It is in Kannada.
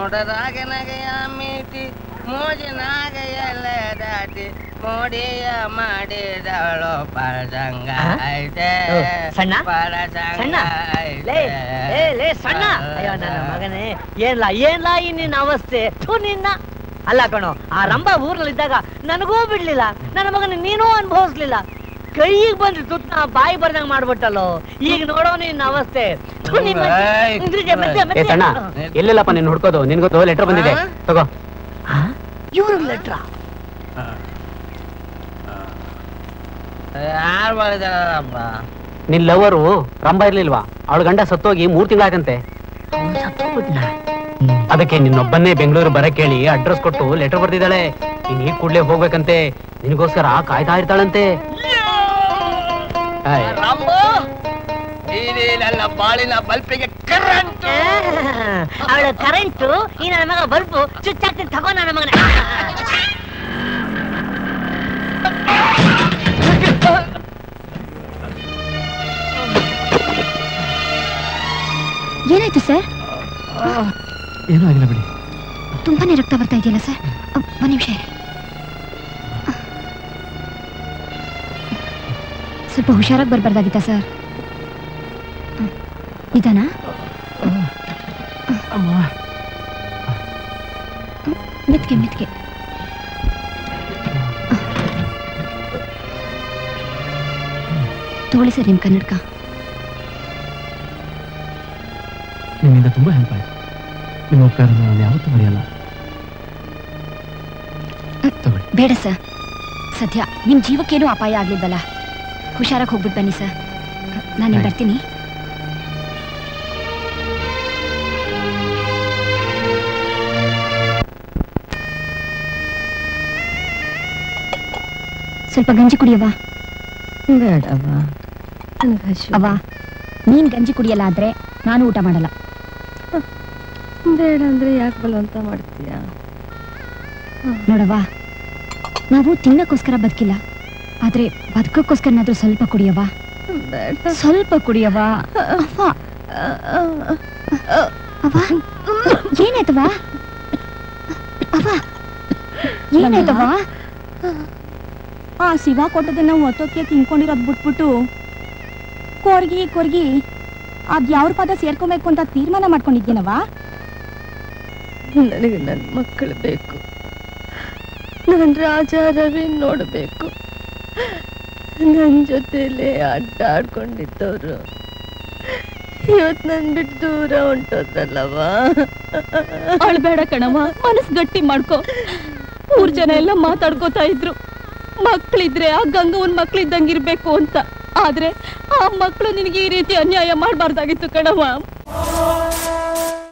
ಮೋಡರಾಗನಗೆಯ ಮೀಟಿ ಮೋಜಿನಾಗೆಯಲ್ಲ ದಾಟಿ ಮೋಡಿಯ ಮಾಡಿದವಳು ಪರಸಂಗ ಐತೆ ಓ, ಸಣ್ಣ? ಪರಸಂಗ ಸಣ್ಣ? ಲೇ ಲೇ ಲೇ ಸಣ್ಣ ಅಯ್ಯೋ ನನ್ನ ಮಗನೇ ಏನ್ಲ ಏನ್ಲ ಈ ನಿನ್ನ ಅವಸ್ಥೆ ಥು ನಿನ್ನ ಅಲ್ಲ ಕಣೋ ಆ ರಂಭ ಊರ್ನಲ್ಲಿದ್ದಾಗ ನನಗೂ ಬಿಡ್ಲಿಲ್ಲ ನನ್ನ ಮಗನ ನೀನೂ ಅನುಭವಿಸ್ಲಿಲ್ಲ ಕೈಗೆ ಬಂದ್ರೆ ತುತ್ತ ಬಾಯಿ ಬರ್ದಂಗ್ ಮಾಡ್ಬಿಟ್ಟಲ್ಲೋ ಈಗ ನೋಡೋ ನಿನ್ನ ಅವಸ್ಥೆ ಥು, ನಿನ್ನ ಏಯ್, ಇದ್ರಿಗೆ ಮೆತ್ತೆ, ಏ ಮೆತ್ತೆ. ಸಣ್ಣ ಎಲ್ಲೆಲ್ಲಪ್ಪ ನೀನ್ ಹುಡ್ಕೋದು ನಿನ್ಗೊತ್ತು ಲೆಟರ್ ಬಂದಿದೆ ಹಾ? ತಗೋ ಆ? ಇವ್ರ ಲೆಟ್ರ ಯಾರು ಮಾಡಿದಾರಪ್ಪ ನಿನ್ ಲವರು ರಂಭ ಇರ್ಲಿಲ್ವಾ ಅವಳ ಗಂಡ ಸತ್ತೋಗಿ ಮೂರ್ ತಿಂಗಳಾಯ್ತಂತೆ ಅದಕ್ಕೆ ನಿನ್ನೊಬ್ಬನ್ನೇ ಬೆಂಗಳೂರು ಬರಕ್ ಹೇಳಿ ಅಡ್ರೆಸ್ ಕೊಟ್ಟು ಲೆಟರ್ ಬರ್ದಿದ್ದಾಳೆ ನೀನ್ ಈಗ ಕೂಡ್ಲೇ ಹೋಗ್ಬೇಕಂತೆ ನಿನಗೋಸ್ಕರ ಕಾಯ್ತಾ ಇರ್ತಾಳಂತೆ ಆಯ್. ನನ್ನ ಬಾಳಿನ ಬಲ್ಪಿಗೆ ಕರೆಂಟ್ ಅವಳ ಕರೆಂಟು ಈ ನನ್ನ ಮಗ ಬಲ್ಪು ಚುಚ್ಚಾಕ್ತೀನಿ ತಗೋ ನನ್ನ ಮಗನ ಏನಾಯ್ತು ಸರ್ ಏನೂ ಆಗಿಲ್ಲ ಬಿಡಿ ತುಂಬಾನೇ ರಕ್ತ ಬರ್ತಾ ಇದೆಯಲ್ಲ ಸರ್ ಅ, ಒಂದ್ ನಿಮಿಷ ಇರಿ. ಸ್ವಲ್ಪ ಹುಷಾರಾಗಿ ಬರ್ಬಾರ್ದಾಗಿತ್ತಾ ಸರ್ ಹ್ಮ್. ನಿಧಾನ ಅಮ್ಮ ಮೆತ್ಗೆ ಮೆತ್ಗೆ ತಗೊಳ್ಳಿ ಸರ್ ನಿಮ್ ಕನ್ನಡಕ ನಿಮ್ಮಿಂದ ತುಂಬಾ ಹೆಲ್ಪ್ ಆಯ್ತು ನಿಮ್ಮ ಉಪಕಾರ ನಾನು ಯಾವತ್ತೂ ಮರೆಯಲ್ಲ ತಗೊಳ್ಳಿ ಬೇಡ ಸರ್ ಸದ್ಯ ನಿಮ್ ಜೀವಕ್ಕೇನು ಅಪಾಯ ಆಗ್ಲಿಲ್ವಲ್ಲ ಹುಷಾರಾಗಿ ಹೋಗ್ಬಿಟ್ಟು ಬನ್ನಿ ಸರ್ ನಾನು ಆಯ್ತು. ಬರ್ತೀನಿ ಸ್ವಲ್ಪ ಗಂಜಿ ಕುಡಿಯವ್ವ ಬೇಡವ್ವ ನನಗೆ ಹಸು ಅವ್ವ ನೀನ್ ಗಂಜಿ ಕುಡಿಯಲ್ಲ ಆದ್ರೆ ನಾನು ಊಟ ಮಾಡಲ್ಲ ಬೇಡ ಅಂದ್ರೆ ಯಾಕೆ ಬಲವಂತ ಮಾಡ್ತೀಯ ನೋಡವ್ವ ನಾವು ತಿನ್ನಕ್ಕೋಸ್ಕರ ಬದುಕಿಲ್ಲ ಆದ್ರೆ ಬದುಕಕ್ಕೋಸ್ಕರನಾದ್ರೂ ಸ್ವಲ್ಪ ಕುಡಿಯವ್ವ ಬೇಡ ಸ್ವಲ್ಪ ಕುಡಿಯವ್ವ ಅವ್ವ ಅವ್ವ ಏನಾಯ್ತವ್ವ ಅವ್ವ ಏನಾಯ್ತವ್ವ ಆ ಶಿವ ಕೊಟ್ಟದನ್ನ ಒತ್ತೊತ್ತಿಗೆ ತಿನ್ಕೊಂಡಿರೋದ್ ಬಿಟ್ಬಿಟ್ಟು ಕೊರ್ಗಿ ಕೊರ್ಗಿ ಅದ್ ಯಾವ್ರ ಪದ ಸೇರ್ಕೊಬೇಕು ಅಂತ ತೀರ್ಮಾನ ಮಾಡ್ಕೊಂಡಿದ್ದೀನವ ನನಗೆ ನನ್ನ ಮಕ್ಕಳು ಬೇಕು ನಾನು ರಾಜ ರವಿ ನೋಡಬೇಕು ನನ್ನ ಜೊತೆಲೇ ಅಡ್ಡ ಆಡ್ಕೊಂಡಿದ್ದವ್ರು ಇವತ್ತು ನನ್ ಬಿಟ್ಟು ದೂರ ಹೊಂಟೋದ್ರಲ್ಲವ ಅಳ್ಬೇಡ ಕಣವ ಮನಸ್ ಗಟ್ಟಿ ಮಾಡ್ಕೊ ಊರ್ ಜನ ಎಲ್ಲ ಮಾತಾಡ್ಕೋತಾ ಇದ್ರು ಮಕ್ಳಿದ್ರೆ ಆ ಗಂಗವನ್ ಮಕ್ಳಿದ್ದಂಗಿರ್ಬೇಕು ಅಂತ ಆದ್ರೆ ಆ ಮಕ್ಳು ನಿನಗೆ ಈ ರೀತಿ ಅನ್ಯಾಯ ಮಾಡ್ಬಾರ್ದಾಗಿತ್ತು ಕಣವ